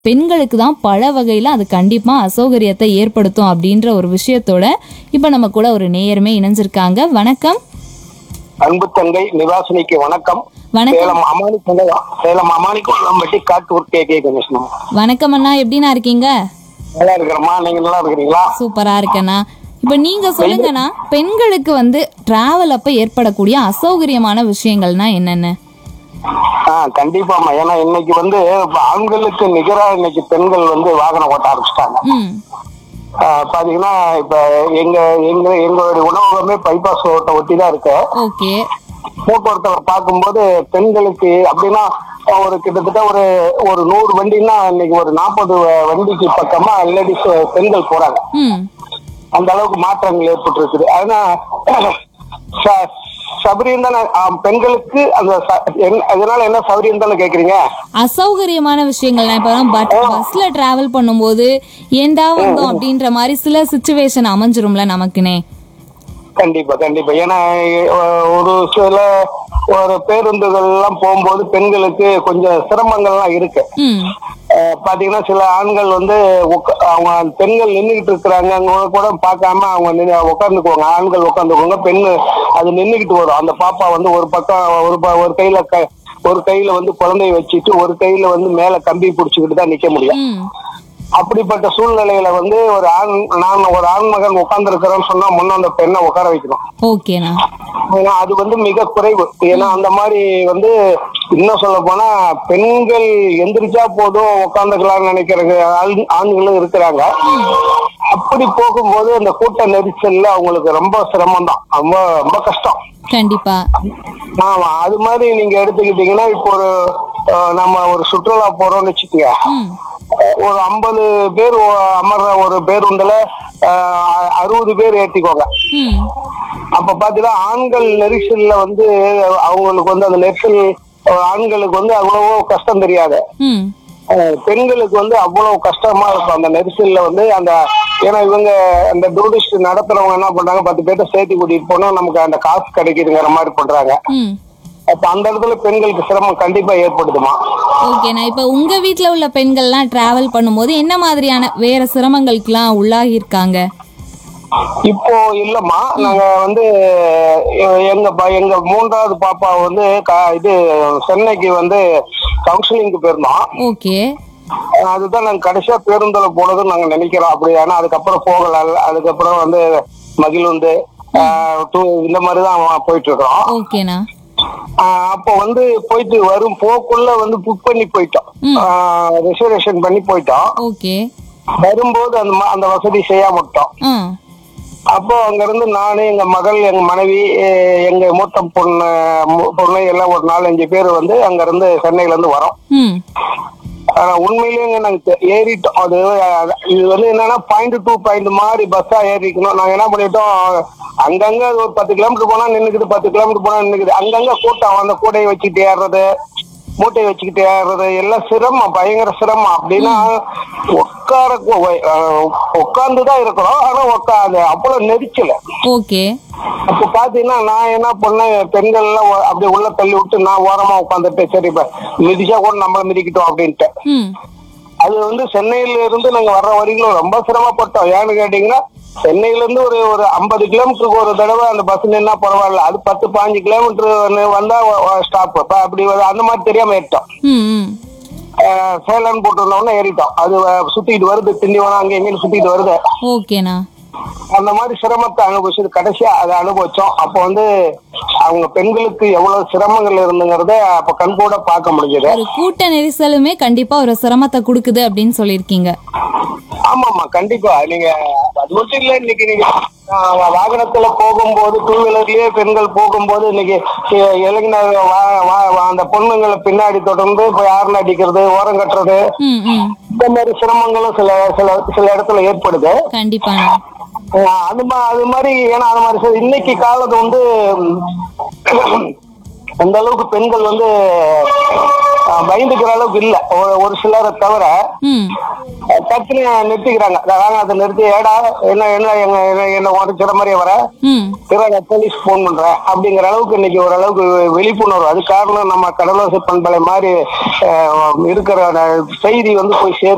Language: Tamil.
பெண்களுக்கு தான் பல வகையில் அது கண்டிப்பாக அசௌகரியத்தை ஏற்படுத்தும் அப்படின்ற ஒரு விஷயத்தோட இப்போ நம்ம கூட ஒரு நேயருமே இணைஞ்சிருக்காங்க வணக்கம் அன்பு தங்கை நிவாசினிக்கு வணக்கம் வணக்கம் சேலம் அமானி சேலம் அமானிக்கு உள்ளம்பட்டி காட்டூர் கே கே கணேசன் வணக்கம் அண்ணா எப்படிண்ணா இருக்கீங்க நல்லா இருக்கிறம்மா நீங்க நல்லா இருக்கிறீங்களா சூப்பரா இருக்கண்ணா இப்போ நீங்க சொல்லுங்கண்ணா பெண்களுக்கு வந்து டிராவல் அப்ப ஏற்படக்கூடிய அசௌகரியமான விஷயங்கள்னா என்னென்ன ஆ கண்டிப்பாம்மா ஏன்னா இன்னைக்கு வந்து இப்ப ஆண்களுக்கு நிகரா இன்னைக்கு பெண்கள் வந்து வாகனம் ஓட்ட ஆரம்பிச்சிட்டாங்க ம் பாத்தீங்கன்னா இப்ப எங்க எங்க எங்களுடைய உணவகமே பைபாஸ் ரோட்டை ஒட்டி தான் இருக்கு ஓகே போக்குவரத்தை பார்க்கும்போது பெண்களுக்கு அப்படின்னா ஒரு கிட்டத்தட்ட ஒரு ஒரு நூறு வண்டின்னா இன்னைக்கு ஒரு நாற்பது வண்டிக்கு பக்கமா லேடிஸ் பெண்கள் போறாங்க ம் அந்த அளவுக்கு மாற்றங்கள் ஏற்பட்டு இருக்குது ஆனா ச- சபரியம் தானே ஆம், பெண்களுக்கு அந்த ச- என்ன- அதனால என்ன சௌரியம் தானே கேக்குறீங்க அசௌகரியமான விஷயங்கள்னா இப்போ பட் பஸ்ல டிராவல் பண்ணும்போது ஏண்டா வந்தோம் அப்படின்ற மாதிரி சில சுச்சுவேஷன் அமைஞ்சிரும்ல நமக்குனே கண்டிப்பா கண்டிப்பா ஏன்னா அஹ், ஒரு சில ஒரு பேருந்துகள் எல்லாம் போகும்போது பெண்களுக்கு கொஞ்சம் சிரமங்கள்லாம் இருக்கு ம் அஹ், பாத்தீங்கன்னா சில ஆண்கள் வந்து உக்க- அவங்க பெண்கள் நின்றுகிட்டு இருக்கிறாங்க அவங்க கூட பார்க்காம அவங்க நின்னு உட்காந்துக்குவாங்க ஆண்கள் உட்காந்துக்குவாங்க பெண்ணு அது நின்றுகிட்டு வரும் அந்த பாப்பா வந்து ஒரு பக்கம் ஒரு ப- ஒரு கையில க ஒரு கையில வந்து குழந்தைய வச்சுட்டு ஒரு கையில வந்து மேல கம்பி பிடிச்சிக்கிட்டு தான் நிக்க முடியும் ம் அப்படிப்பட்ட சூழ்நிலையில வந்து ஒரு ஆண் நான் ஒரு ஆண்மகன் உட்கார்ந்து இருக்கிறேன்னு சொன்னா முன்ன அந்த பெண்ணை உட்கார வைக்கணும் ஓகேண்ணா ஏன்னா அது வந்து மிக குறைவு ஏன்னா அந்த மாதிரி வந்து இன்னும் சொல்ல போனா பெண்கள் எந்திரிச்சா போதும் உட்காந்துக்கலாம்னு நினைக்கிற ஆண்- ஆண்களும் இருக்கிறாங்க அப்படி போகும்போது அந்த கூட்ட நெரிசல்ல அவங்களுக்கு ரொம்ப சிரமம் தான் ரொம்ப ரொம்ப கஷ்டம் கண்டிப்பா ஆமா அது மாதிரி நீங்க எடுத்துக்கிட்டீங்கன்னா இப்போ ஒரு அஹ், நம்ம ஒரு சுற்றுலா போறோம்னு வச்சுக்கோங்க ம் ஒரு ஐம்பது பேர் ஒ- அமர்ற ஒரு பேருந்துல அஹ், அறுபது பேர் ஏத்திக்கோங்க ம் அப்ப பாத்தீங்கன்னா ஆண்கள் நெரிசல்ல வந்து அவங்களுக்கு வந்து அந்த நெரிசல் அஹ், ஆண்களுக்கு வந்து அவ்வளவோ கஷ்டம் தெரியாது ம் அஹ், பெண்களுக்கு வந்து அவ்வளவு கஷ்டமா இருக்கும் அந்த நெரிசல்ல வந்து அந்த ஏன்னா இவங்க அந்த டூரிஸ்ட் நடத்துறவங்க என்ன பண்றாங்க பத்து பேர்த்த சேர்த்து கூட்டிட்டு போனா நமக்கு அந்த காசு கிடைக்குதுங்கிற மாதிரி பண்றாங்க ம் அப்ப அந்த இடத்துல பெண்களுக்கு சிரமம் கண்டிப்பா ஏற்படுதுமா ஓகேண்ணா இப்போ உங்க வீட்ல உள்ள பெண்கள்லாம் டிராவல் பண்ணும்போது என்ன மாதிரியான வேற சிரமங்களுக்குலாம் உள்ளாகி இருக்காங்க இப்போ இல்லம்மா நாங்க வந்து எ- எங்க ப- எங்க மூன்றாவது பாப்பா வந்து க- இது சென்னைக்கு வந்து கவுன்சிலிங்க்கு போயிருந்தோம் ஓகே அதுதான் நாங்க கடைசியா பேருந்துல போனதுன்னு நாங்க நினைக்கிறோம் அப்படி ஆனா அதுக்கப்புறம் போகல அதுக்கப்புறம் வந்து மகிழுந்து ஆஹ், டூ- இந்த மாதிரி தான் போயிட்டு இருக்கிறோம் ஓகேண்ணா ஆஹ், அப்போ வந்து போயிட்டு வரும் போக்குள்ள வந்து புக் பண்ணி போயிட்டோம் ரிசர்வேஷன் பண்ணி போயிட்டோம் ஓகே வரும்போது அந்த ம- அந்த வசதி செய்யாம விட்டோம் ஆ அப்போ அங்க இருந்து நானு எங்க மகள் எங்க மனைவி எ- எங்க மூத்த பொண்ணு மு- பொண்ணு எல்லாம் ஒரு நாலஞ்சு பேர் வந்து அங்க இருந்து சென்னையில இருந்து வரோம் ம் ஆனா உண்மையிலேயே நாங்க தெ- ஏறிட்டோம் அது அஹ், இது வந்து என்னன்னா பாயிண்ட் டூ பாயிண்ட் மாதிரி பஸ்ஸா ஏறிக்கணும் நாங்க என்ன பண்ணிட்டோம் அங்கங்க அது ஒரு பத்து கிலோமீட்டர் போனா நின்னுக்குது பத்து கிலோமீட்டர் போனா நின்னுக்குது அங்கங்க கூட்டம் அந்த கூடையை வச்சுக்கிட்டு ஏறுறது மூட்டையை வச்சுக்கிட்டு ஏறுறது எல்லாம் சிரமம் பயங்கர சிரமம் அப்படின்னா உட்கார உட்கார்ந்து தான் இருக்கிறோம் ஆனா உட்காந்து அவ்வளவு நெரிச்சல ஓகே அப்ப பாத்தீங்கன்னா நான் என்ன பண்ணேன் பெண்கள் எல்லாம் ஒ- அப்படியே உள்ள தள்ளி விட்டு நான் ஓரமா உட்காந்துட்டு சரி இப்ப மிதிச்சா கூட நம்மள மிதிக்கிட்டோம் அப்படின்ட்டு ம் அது வந்து சென்னையில இருந்து நாங்க வர்ற வரைக்கும் ரொம்ப சிரமப்பட்டோம் ஏன்னு கேட்டீங்கன்னா சென்னையில இருந்து ஒரு ஒரு ஐம்பது கிலோமீட்டருக்கு ஒரு தடவை அந்த பஸ் நின்னா பரவாயில்ல அது பத்து பாஞ்சு கிலோமீட்டர் வந்தா ஸ்டாப் அப்படி வந்து அந்த மாதிரி தெரியாம ஏறிட்டோம் ம் ம் அஹ் சேலம்னு போட்டிருந்தோம்னா ஏறிட்டோம் அது அஹ், சுத்திட்டு வருது திண்டிவனம் அங்க எங்கேயும் சுத்திட்டு வருது ஓகேண்ணா அந்த மாதிரி சிரமத்தை அனுபவிச்சது கடைசியா அதை அனுபவிச்சோம் அப்போ வந்து அவங்க பெண்களுக்கு எவ்வளவு சிரமங்கள் இருந்துங்கிறத அப்ப கண்கூட பார்க்க முடிஞ்சது ஒரு கூட்ட நெரிசலுமே கண்டிப்பா ஒரு சிரமத்தை கொடுக்குது அப்படின்னு சொல்லியிருக்கீங்க ஆமாமா கண்டிப்பா நீங்க அது மட்டும் இல்ல இன்னைக்கு நீங்க ஆஹ், வாகனத்துல போகும்போது டூ வீலர்லயே பெண்கள் போகும்போது இன்னைக்கு இ- இளைஞர் வா- வா- வா- அந்த பொண்ணுங்களை பின்னாடி தொடர்ந்து போய் ஆர்ன் அடிக்கிறது ஓரம் கட்டுறது ம் ம் இந்த மாதிரி சிரமங்களும் சில சில சில இடத்துல ஏற்படுது கண்டிப்பாண்ணா ஆஹ், அது மா- அது மாதிரி ஏன்னா அது மாதிரி சில- இன்னைக்கு காலத்து வந்து ம், அந்த அளவுக்கு பெண்கள் வந்து ஆஹ், பயந்துக்கிற அளவுக்கு இல்ல ஒரு- ஒரு சிலரை தவிர ம் டக்குன்னு நிறுத்திக்கிறாங்க அதாவது அதை நிறுத்தி ஏடா என்ன என்ன எங்க என்ன- என்ன உடச்சிற மாதிரியே வர ம் இரு, நான் போலீஸ் போன் பண்றேன் அப்படிங்கிற அளவுக்கு இன்னைக்கு ஓரளவுக்கு விழிப்புணர்வு அது காரணம் நம்ம கடலோசை பண்பலை மாதிரி அஹ், இருக்கிற செய்தி வந்து போய் சேருது